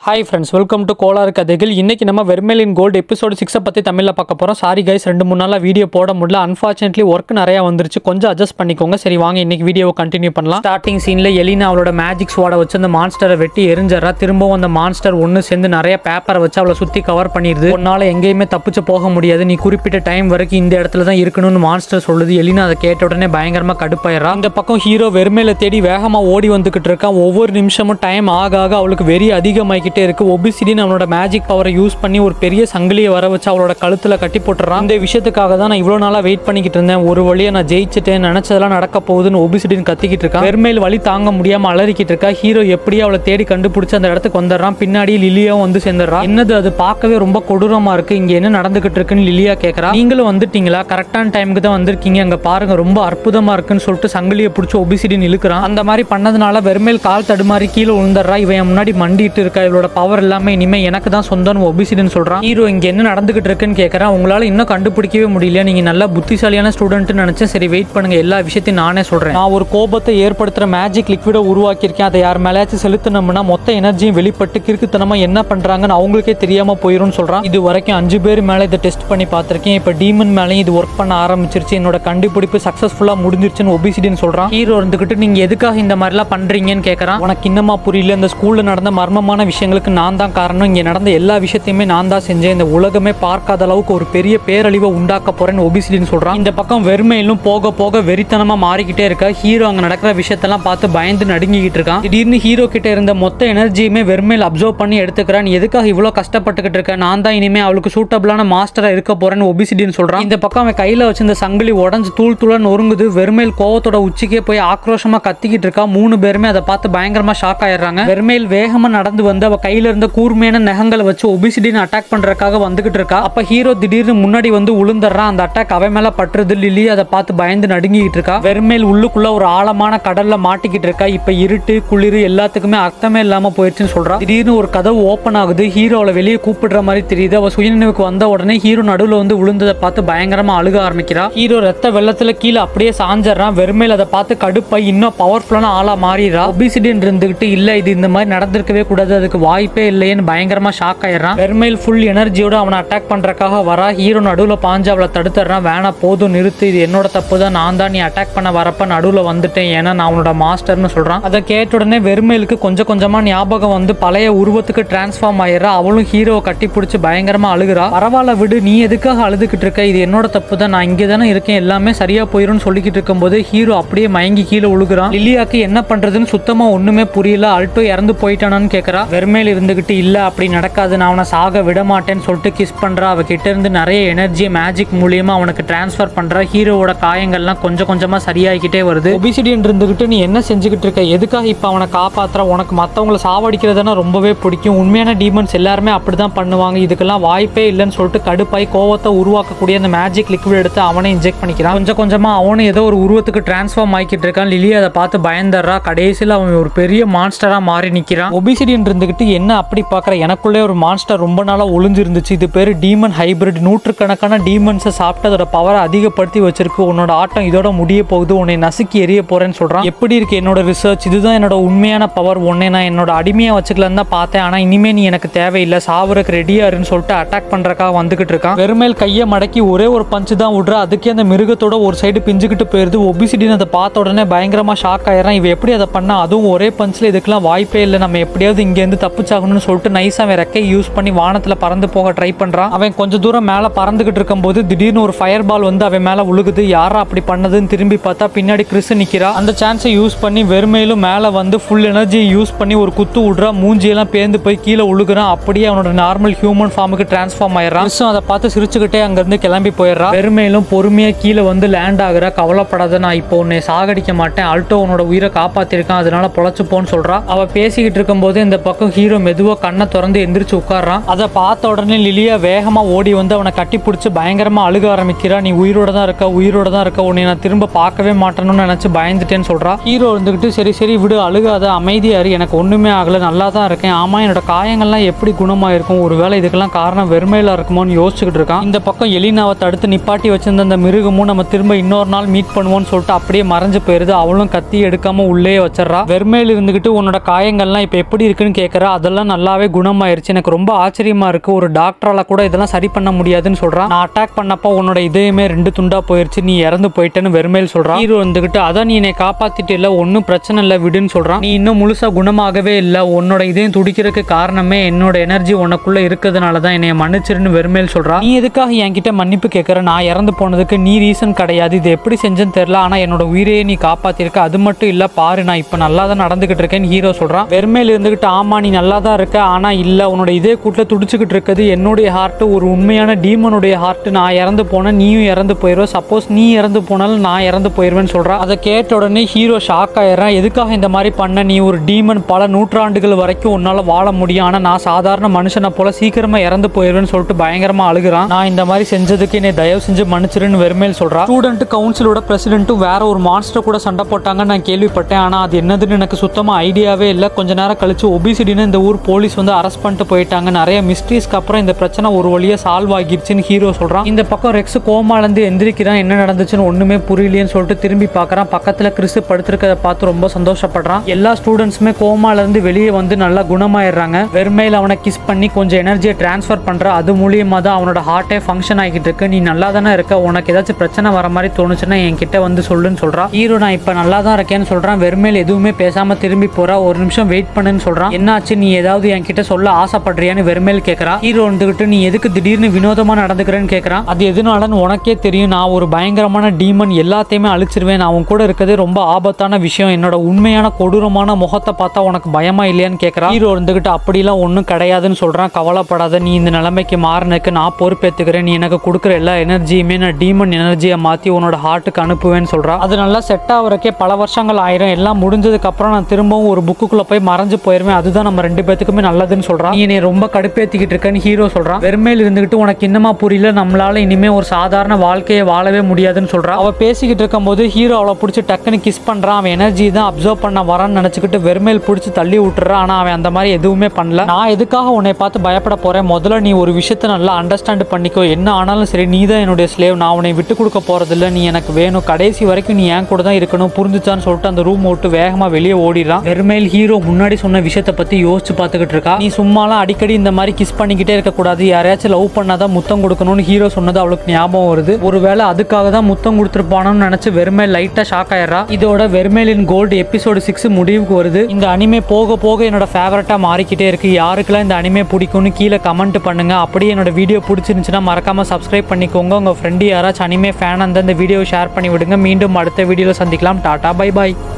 hi friends welcome to Kolar கதைகள் இன்னைக்கு நம்ம வெர்மெலின் கோல்டு எபிசோடு சிக்ஸை பற்றி தமிழில் பார்க்க போகிறோம் சாரி கைஸ் ரெண்டு மூணு நாளாக வீடியோ போட முடியல அன்ஃபார்ச்சுனேட்லி ஒர்க் நிறையா வந்துருச்சு கொஞ்சம் அட்ஜஸ்ட் பண்ணிக்கோங்க சரி வாங்க இன்னைக்கு வீடியோவை கண்டினியூ பண்ணலாம் ஸ்டார்டிங் சீனில் எலினா அவளோட மேஜிக் ஸ்வாடை வச்சு அந்த மான்ஸ்டரை வெட்டி எரிஞ்சறா திரும்பவும் அந்த மான்ஸ்டர் ஒன்று சேர்ந்து நிறைய பேப்பரை வச்சு அவளை சுற்றி கவர் பண்ணிடுது உன்னால எங்கேயுமே தப்பிச்சு போக முடியாது நீ குறிப்பிட்ட டைம் வரைக்கும் இந்த இடத்துல தான் இருக்கணும்னு மான்ஸ்டர் சொல்லுது எலினா அதை கேட்ட உடனே பயங்கரமாக கடுப்பாயிரா இந்த பக்கம் ஹீரோ வெறுமையில தேடி வேகமாக ஓடி வந்துகிட்டு இருக்கான் ஒவ்வொரு நிமிஷமும் டைம் ஆக ஆக அவளுக்கு வெறி அதிகமாகிக்கிட்டே இருக்கு ஒபிசிடின் அவனோட மேஜிக் பவரை யூஸ் பண்ணி ஒரு பெரிய சங்கிலியை வர வச்சு அவளோட கழுத்துல கட்டி போட்டுறான் இந்த விஷயத்துக்காக தான் நான் இவ்வளோ நாளாக வெயிட் பண்ணிக்கிட்டு இருந்தேன் ஒரு வழியா நான் ஜெயிச்சிட்டேன் நினைச்சதெல்லாம் நடக்க போகுதுன்னு ஒபிசிடின் கத்திக்கிட்டு இருக்கான் வெறுமையில் வழி தாங்க முடியாம அலறிக்கிட்டு இருக்கா ஹீரோ எப்படியோ அவளை தேடி கண்டுபிடிச்சு அந்த இடத்துக்கு வந்துடுறான் பின்னாடி லிலியாவும் வந்து சேர்ந்துடுறான் என்னது அது பார்க்கவே ரொம்ப கொடூரமா இருக்கு இங்க என்ன நடந்துகிட்டு இருக்குன்னு லிலியா கேட்கறா நீங்களும் வந்துட்டீங்களா கரெக்டான டைமுக்கு தான் வந்திருக்கீங்க அங்க பாருங்க ரொம்ப அற்புதமா இருக்குன்னு சொல்லிட்டு சங்கிலியை பிடிச்சி ஒபிசிடின் இழுக்கிறான் அந்த மாதிரி பண்ணதுனால வெறுமையில் கால் தடுமாறி கீழே விழுந்துடுறா இவன் என் முன்னாடி மண்டிட்டு இருக்கா இவளோட பவர் எல்லாமே இனிமே எனக்கு தான் சொந்தம்னு ஒபிசிடின் சொல்றான் ஹீரோ இங்க என்ன நடந்துகிட்டு இருக்குன்னு கேட்கறான் உங்களால இன்னும் கண்டுபிடிக்கவே முடியல நீங்க நல்ல புத்திசாலியான ஸ்டூடெண்ட் நினைச்சேன் சரி வெயிட் பண்ணுங்க எல்லா விஷயத்தையும் நானே சொல்றேன் நான் ஒரு கோபத்தை ஏற்படுத்துற மேஜிக் லிக்விட உருவாக்கியிருக்கேன் அதை யார் மேலேயாச்சும் செலுத்தினோம்னா மொத்த எனர்ஜியும் வெளிப்பட்டு கிறுக்குத்தனமா என்ன பண்றாங்கன்னு அவங்களுக்கே தெரியாம போயிரும்னு சொல்றான் இது வரைக்கும் அஞ்சு பேர் மேல இதை டெஸ்ட் பண்ணி பார்த்திருக்கேன் இப்போ டீமன் மேலேயும் இது ஒர்க் பண்ண ஆரம்பிச்சிருச்சு என்னோட கண்டுபிடிப்பு சக்சஸ்ஃபுல்லா முடிஞ்சிருச்சுன்னு ஒபிசிடின்னு சொல்றான் ஹீரோ இருந்துகிட்டு நீங்க எதுக்காக இந்த மாதிரிலாம் பண்றீங்கன்னு கேட்கறான் உனக்கு இன்னமா புரியல இந்த ஸ்கூல்ல நடந்த மர்மமான விஷயங்களுக்கு நான் தான் காரணம் இங்க நடந்த எல்லா விஷயத்தையுமே நான் தான் செஞ்சேன் இந்த உலகமே பார்க்காத அளவுக்கு ஒரு பெரிய பேரழிவை உண்டாக்க போறேன்னு ஒபிசிடின்னு சொல்றான் இந்த பக்கம் வெறுமையிலும் போக போக வெறித்தனமா மாறிக்கிட்டே இருக்கா ஹீரோ அங்க நடக்கிற விஷயத்தெல்லாம் பார்த்து பயந்து நடுங்கிக்கிட்டு இருக்கான் திடீர்னு ஹீரோ கிட்ட இருந்த மொத்த எனர்ஜியுமே வெறுமையில் அப்சர்வ் பண்ணி எடுத்துக்கிறான் நீ எதுக்காக இவ்வளோ கஷ்டப்பட்டுக்கிட்டு இருக்க நான் தான் இனிமே அவளுக்கு சூட்டபிளான மாஸ்டரா இருக்க போறேன்னு ஒபிசிடின்னு சொல்றான் இந்த பக்கம் அவன் கையில வச்சிருந்த சங்கிலி உடஞ்சு தூள் தூளா நொறுங்குது வெறுமையில் கோவத்தோட உச்சிக்கே போய் ஆக்ரோஷமா கத்திக்கிட்டு இருக்கா மூணு பேருமே அதை பார்த்து பயங்கரமா ஷாக் ஆயிடுறாங்க வெறுமையில் வேகமா நடந்து வந்து அவ கையில இருந்த கூர்மையான நகங்களை வச்சு ஒபிசிடின் அட்டாக் பண்றதுக்காக வந்துகிட்டு இருக்கா அப்ப ஹீரோ திடீர்னு முன்னாடி வந்து உளுந்துடுறான் அந்த அட்டாக் அவன் மேல பட்டுறது லில்லி அதை பார்த்து பயந்து நடுங்கிட்டு இருக்கா வெறுமையில் உள்ளுக்குள்ள ஒரு ஆழமான கடல்ல மாட்டிக்கிட்டு இருக்கா இப்ப இருட்டு குளிர் எல்லாத்துக்குமே அர்த்தமே இல்லாம போயிடுச்சுன்னு சொல்றா திடீர்னு ஒரு கதவு ஓப்பன் ஆகுது ஹீரோ அவளை வெளியே கூப்பிடுற மாதிரி தெரியுது அவ சுயநினைவுக்கு வந்த உடனே ஹீரோ நடுவுல வந்து விழுந்ததை பார்த்து பயங்கரமா அழுக ஆரம்பிக்கிறா ஹீரோ ரத்த வெள்ளத்துல கீழே அப்படியே சாஞ்சிடறான் வெறுமையில் அதை பார்த்து கடுப்பாய் இன்னும் பவர்ஃபுல்லான ஆளா மாறிடுறா ஒபிசிடின் இருந்துகிட்டு இல்ல இது இந்த மாதிரி நடந்திருக்கவே கூடாது அதுக்கு வாய்ப்பே இல்லையேன்னு பயங்கரமா ஷாக் ஆயிடுறான் வெறுமையில் ஃபுல் எனர்ஜியோட அவனை அட்டாக் பண்றதுக்காக வரா ஹீரோ நடுவுல பாஞ்சு அவளை தடுத்துறான் வேணா போதும் நிறுத்து இது என்னோட தப்பு தான் நான் தான் நீ அட்டாக் பண்ண வரப்ப நடுவுல வந்துட்டேன் ஏன்னா நான் அவனோட மாஸ்டர்னு சொல்றான் அதை கேட்ட உடனே வெறுமையிலுக்கு கொஞ்சம் கொஞ்சமா ஞாபகம் வந்து பழைய உருவத்துக்கு டிரான்ஸ்ஃபார்ம் ஆயிடுறா அவளும் ஹீரோவை கட்டி பிடிச்சி பயங்கரமா அழுகுறா பரவாயில்ல விடு நீ எதுக்காக அழுதுகிட்டு இருக்க இது என்னோட தப்பு தான் நான் இங்கே தானே இருக்கேன் எல்லாமே சரியா போயிரும்னு சொல்லிக்கிட்டு இருக்கும்போது ஹீரோ அப்படியே மயங்கி கீழே விழுகுறான் லில்லியாக்கு என்ன பண்றதுன்னு சுத்தமா ஒண்ணுமே புரியல அல்ட்டோ இறந்து போயிட்டானான்னு கேட்கறா வெறுமையில் இருந்துகிட்டு இல்ல அப்படி நடக்காது நான் அவனை சாக விட மாட்டேன்னு சொல்லிட்டு கிஸ் பண்றா அவ கிட்ட இருந்து நிறைய எனர்ஜி மேஜிக் மூலியமா அவனுக்கு டிரான்ஸ்ஃபர் பண்றா ஹீரோவோட காயங்கள்லாம் கொஞ்சம் கொஞ்சமா சரியாகிக்கிட்டே வருது ஒபிசிடியன் இருந்துகிட்டு நீ என்ன செஞ்சுக்கிட்டு இருக்க எதுக்காக இப்ப அவனை காப்பாத்துற உனக்கு மத்தவங்கள சாவடிக்கிறதுனா ரொம்பவே பிடிக்கும் உண்மையான டீமன்ஸ் எல்லாருமே அப்படிதான் பண்ணுவாங்க இதுக்கெல்லாம் வாய்ப்பே இல்லைன்னு சொல்லிட்டு கடுப்பாய் கோவத்தை உருவாக்கக்கூடிய அந்த மேஜிக் லிக்விட் எடுத்து அவனை இன்ஜெக்ட் பண்ணிக்கிறான் கொஞ்சம் கொஞ்சமா அவனும் ஏதோ ஒரு உருவத்துக்கு டிரான்ஸ்ஃபார்ம் ஆகிக்கிட்டு இருக்கான் லிலி அதை பார்த்து பயந்துடுறா கடைசியில் அவன் ஒரு பெரிய மான்ஸ்டரா மாறி நிக்கிறான் ஒபிசிடியன் இருந்துகிட்டு என்ன அப்படி பார்க்குற எனக்குள்ளே ஒரு மான்ஸ்டர் ரொம்ப நாளா ஒளிஞ்சிருந்துச்சு இது பேர் டீமன் ஹைபிரிட் நூற்றுக்கணக்கான டீமன்ஸை சாப்பிட்டு அதோட பவரை அதிகப்படுத்தி வச்சிருக்கு உன்னோட ஆட்டம் இதோட முடிய போகுது உன்னை நசுக்கி எரிய போறேன்னு சொல்றான் எப்படி இருக்கு என்னோட ரிசர்ச் இதுதான் என்னோட உண்மையான பவர் உன்னை நான் என்னோட அடிமையா வச்சுக்கலான்னு தான் பார்த்தேன் ஆனா இனிமே நீ எனக்கு தேவையில்லை சாவுறதுக்கு ரெடியா இருன்னு சொல்லிட்டு அட்டாக் பண்றதுக்காக வந்துகிட்டு இருக்கான் வெறுமேல் கையை மடக்கி ஒரே ஒரு பஞ்சு தான் விடுறா அதுக்கே அந்த மிருகத்தோட ஒரு சைடு பிஞ்சுக்கிட்டு போயிருது ஒபிசிடின்னு அதை பார்த்த உடனே பயங்கரமா ஷாக் ஆயிடுறான் இவ எப்படி அதை பண்ணா அதுவும் ஒரே பஞ்சில் இதுக்கெல்லாம் வாய்ப்பே இல்லை நம்ம எப்படியாவது இங்கேருந்து தப்பிச்சாகணும்னு சொல்லிட்டு நைஸ் அவன் ரெக்கை யூஸ் பண்ணி வானத்துல பறந்து போக ட்ரை பண்றான் அவன் கொஞ்சம் தூரம் மேல பறந்துகிட்டு இருக்கும்போது திடீர்னு ஒரு ஃபயர் பால் வந்து அவன் மேல உழுகுது யாரா அப்படி பண்ணதுன்னு திரும்பி பார்த்தா பின்னாடி கிறிஸ் நிக்கிறா அந்த சான்ஸை யூஸ் பண்ணி வெறுமையிலும் மேல வந்து ஃபுல் எனர்ஜியை யூஸ் பண்ணி ஒரு குத்து விடுறா மூஞ்சியெல்லாம் பேந்து போய் கீழே உழுகுறான் அப்படியே அவனோட நார்மல் ஹியூமன் ஃபார்முக்கு டிரான்ஸ்ஃபார்ம் ஆயிடுறான் கிறிஸும் அதை பார்த்து சிரிச்சுக்கிட்டே அங்கிருந்து கிளம்பி போயிடுறா வெறுமையிலும் பொறுமையா கீழே வந்து லேண்ட் ஆகுறா கவலைப்படாத நான் இப்போ உன்னை சாகடிக்க மாட்டேன் ஆல்டோ உன்னோட உயிரை காப்பாத்திருக்கான் அதனால பொழைச்சு போன்னு சொல்றா அவ பேசிக்கிட்டு இருக்கும்போது இந்த பக்கம் ஹீரோ மெதுவா கண்ணை திறந்து எந்திரிச்சு உட்கார்றான் அதை பார்த்த உடனே லிலியா வேகமா ஓடி வந்து அவனை கட்டி பிடிச்சி பயங்கரமா அழுக ஆரம்பிக்கிறா நீ உயிரோட தான் இருக்க உயிரோட தான் இருக்க உன்னை நான் திரும்ப பார்க்கவே மாட்டேன்னு நினைச்சு பயந்துட்டேன்னு சொல்றா ஹீரோ இருந்துகிட்டு சரி சரி விடு அழுகாத அமைதியா இரு எனக்கு ஒண்ணுமே ஆகல நல்லா தான் இருக்கேன் ஆமா என்னோட காயங்கள்லாம் எப்படி குணமா இருக்கும் ஒருவேளை இதுக்கெல்லாம் காரணம் வெறுமையில இருக்குமோன்னு யோசிச்சுக்கிட்டு இருக்கான் இந்த பக்கம் எலினாவை தடுத்து நிப்பாட்டி வச்சிருந்த அந்த மிருகமும் நம்ம திரும்ப இன்னொரு நாள் மீட் பண்ணுவோம்னு சொல்லிட்டு அப்படியே மறைஞ்சு போயிருது அவளும் கத்தி எடுக்காம உள்ளே வச்சிடறா வெறுமையில் இருந்துகிட்டு உன்னோட காயங்கள்லாம் இப்போ எப்படி இருக்குன்னு கேட்கறா அதெல்லாம் நல்லாவே குணமாயிருச்சு எனக்கு ரொம்ப ஆச்சரியமா இருக்கு ஒரு டாக்டரால கூட இதெல்லாம் சரி பண்ண முடியாதுன்னு சொல்றான் நான் அட்டாக் பண்ணப்போ உன்னோட இதயமே ரெண்டு துண்டா போயிருச்சு நீ இறந்து போயிட்டேன்னு வெறுமையில் சொல்றான் ஹீரோ வந்துகிட்டு அதான் நீ என்னை காப்பாத்திட்டு இல்ல ஒன்றும் பிரச்சனை இல்லை விடுன்னு சொல்றான் நீ இன்னும் முழுசா குணமாகவே இல்லை உன்னோட இதயம் துடிக்கிறதுக்கு காரணமே என்னோட எனர்ஜி உனக்குள்ள இருக்கிறதுனால தான் என்னைய மன்னிச்சிருன்னு வெறுமையில் சொல்றா நீ எதுக்காக என்கிட்ட மன்னிப்பு கேட்கற நான் இறந்து போனதுக்கு நீ ரீசன் கிடையாது இது எப்படி செஞ்சேன்னு தெரியல ஆனா என்னோட உயிரையே நீ காப்பாத்திருக்க அது மட்டும் இல்ல பாரு நான் இப்ப நல்லா தான் நடந்துகிட்டு இருக்கேன்னு ஹீரோ சொல்றான் வெறுமையில் இருந்துகிட்டு ஆமா நீ நல்லா தான் இருக்க ஆனா இல்ல உன்னோட இதே கூட்டில் துடிச்சுக்கிட்டு இருக்குது என்னுடைய ஹார்ட் ஒரு உண்மையான டீமனுடைய ஹார்ட் நான் இறந்து போனேன் நீயும் இறந்து போயிடுவ சப்போஸ் நீ இறந்து போனாலும் நான் இறந்து போயிடுவேன்னு சொல்றான் அதை கேட்ட உடனே ஹீரோ ஷாக் ஆயிடுறான் எதுக்காக இந்த மாதிரி பண்ண நீ ஒரு டீமன் பல நூற்றாண்டுகள் வரைக்கும் உன்னால வாழ முடியும் ஆனா நான் சாதாரண மனுஷனை போல சீக்கிரமா இறந்து போயிடுவேன்னு சொல்லிட்டு பயங்கரமா அழுகுறான் நான் இந்த மாதிரி செஞ்சதுக்கு என்னை தயவு செஞ்சு மன்னிச்சிருன்னு வெறுமையில் சொல்றான் ஸ்டூடெண்ட் கவுன்சிலோட பிரசிடென்ட்டும் வேற ஒரு மான்ஸ்டர் கூட சண்டை போட்டாங்கன்னு நான் கேள்விப்பட்டேன் ஆனா அது என்னதுன்னு எனக்கு சுத்தமா ஐடியாவே இல்லை கொஞ்ச நேரம் கழிச்சு ஒபிசிடின்னு இந்த ஊர் போலீஸ் வந்து அரெஸ்ட் பண்ணிட்டு போயிட்டாங்க நிறைய மிஸ்ட்ரீஸ்க்கு அப்புறம் இந்த பிரச்சனை ஒரு வழியா சால்வ் ஆகிருச்சுன்னு ஹீரோ சொல்றான் இந்த பக்கம் ரெக்ஸ் கோமாலேருந்து எந்திரிக்கிறான் என்ன நடந்துச்சுன்னு ஒண்ணுமே புரியலையேன்னு சொல்லிட்டு திரும்பி பார்க்கறான் பக்கத்துல கிறிஸ் படுத்திருக்கதை பார்த்து ரொம்ப சந்தோஷப்படுறான் எல்லா ஸ்டூடெண்ட்ஸுமே கோமால இருந்து வெளியே வந்து நல்லா குணமாயிடுறாங்க வெறுமையில் அவனை கிஸ் பண்ணி கொஞ்சம் எனர்ஜியை டிரான்ஸ்ஃபர் பண்ற அது மூலியமா தான் அவனோட ஹார்ட்டே ஃபங்க்ஷன் ஆகிட்டு இருக்கு நீ நல்லா தானே இருக்க உனக்கு ஏதாச்சும் பிரச்சனை வர மாதிரி தோணுச்சுன்னா என்கிட்ட வந்து சொல்லுன்னு சொல்றான் ஹீரோ நான் இப்ப நல்லா தான் இருக்கேன்னு சொல்றான் வெறுமையில் எதுவுமே பேசாம திரும்பி போறா ஒரு நிமிஷம் வெயிட் பண்ணுன்னு சொல்றான் என்னாச்சு நீ ஏதாவது என்கிட்ட சொல்ல ஆசைப்படுறியான்னு வெறுமையில் கேட்கறா ஹீரோ வந்துகிட்டு நீ எதுக்கு திடீர்னு வினோதமா நடந்துக்கிறேன்னு கேட்கறான் அது எதுனாலன்னு உனக்கே தெரியும் நான் ஒரு பயங்கரமான டீமன் எல்லாத்தையுமே அழிச்சிருவேன் நான் உன் கூட இருக்கிறதே ரொம்ப ஆபத்தான விஷயம் என்னோட உண்மையான கொடூரமான முகத்தை பார்த்தா உனக்கு பயமா இல்லையான்னு கேட்கறா ஹீரோ இருந்துகிட்டு அப்படிலாம் ஒன்றும் கிடையாதுன்னு சொல்றான் கவலைப்படாத நீ இந்த நிலைமைக்கு மாறினதுக்கு நான் பொறுப்பேற்றுக்கிறேன் நீ எனக்கு கொடுக்குற எல்லா எனர்ஜியுமே நான் டீமன் எனர்ஜியை மாற்றி உன்னோட ஹார்ட்டுக்கு அனுப்புவேன்னு சொல்றா அது நல்லா செட் ஆகுறக்கே பல வருஷங்கள் ஆயிரும் எல்லாம் முடிஞ்சதுக்கு அப்புறம் நான் திரும்பவும் ஒரு புக்குக்குள்ள போய் மறைஞ்சு போயிருவேன் அதுதான் நம்ம ரெண்டு பேத்துக்குமே நல்லதுன்னு சொல்றான் நீ என்னை ரொம்ப கடுப்பேத்திக்கிட்டு இருக்கேன்னு ஹீரோ சொல்றான் வெறுமையில் இருந்துகிட்டு உனக்கு இன்னமா புரியல நம்மளால இனிமே ஒரு சாதாரண வாழ்க்கையை வாழவே முடியாதுன்னு சொல்றான் அவ பேசிக்கிட்டு இருக்கும்போது ஹீரோ அவளை பிடிச்சி டக்குன்னு கிஸ் பண்றான் அவன் எனர்ஜி தான் அப்சர்வ் பண்ண வரான்னு நினைச்சுக்கிட்டு வெறுமையில் பிடிச்சி தள்ளி விட்டுறான் ஆனா அவன் அந்த மாதிரி எதுவுமே பண்ணல நான் எதுக்காக உன்னை பார்த்து பயப்பட போறேன் முதல்ல நீ ஒரு விஷயத்தை நல்லா அண்டர்ஸ்டாண்ட் பண்ணிக்கோ என்ன ஆனாலும் சரி நீ தான் என்னுடைய ஸ்லேவ் நான் உன்னை விட்டு கொடுக்க போறதில்ல நீ எனக்கு வேணும் கடைசி வரைக்கும் நீ என் கூட தான் இருக்கணும் புரிஞ்சுச்சான்னு சொல்லிட்டு அந்த ரூம் விட்டு வேகமா வெளியே ஓடிடுறான் வெறுமையில் ஹீரோ முன்னாடி சொன்ன விஷயத்தை பத்தி யோசிச்சு பார்த்துக்கிட்டு இருக்கா நீ சும்மாலாம் அடிக்கடி இந்த மாதிரி கிஸ் பண்ணிக்கிட்டே இருக்க கூடாது யாரையாச்சும் லவ் பண்ணாதான் முத்தம் கொடுக்கணும்னு ஹீரோ சொன்னது அவளுக்கு ஞாபகம் வருது ஒருவேளை அதுக்காக தான் முத்தம் கொடுத்துருப்பானோன்னு நினைச்சு வெறுமை லைட்டா ஷாக் ஆயிடுறா இதோட வெறுமையிலின் கோல்டு எபிசோடு சிக்ஸ் முடிவுக்கு வருது இந்த அனிமே போக போக என்னோட ஃபேவரட்டா மாறிக்கிட்டே இருக்கு யாருக்கெல்லாம் இந்த அனிமே பிடிக்கும்னு கீழே கமெண்ட் பண்ணுங்க அப்படியே என்னோட வீடியோ பிடிச்சிருந்துச்சுன்னா மறக்காம சப்ஸ்கிரைப் பண்ணிக்கோங்க உங்க ஃப்ரெண்டு யாராச்சும் அனிமே ஃபேன் அந்த இந்த வீடியோ ஷேர் பண்ணி விடுங்க மீண்டும் அடுத்த வீடியோவில் சந்திக்கலாம் டாடா பை பாய்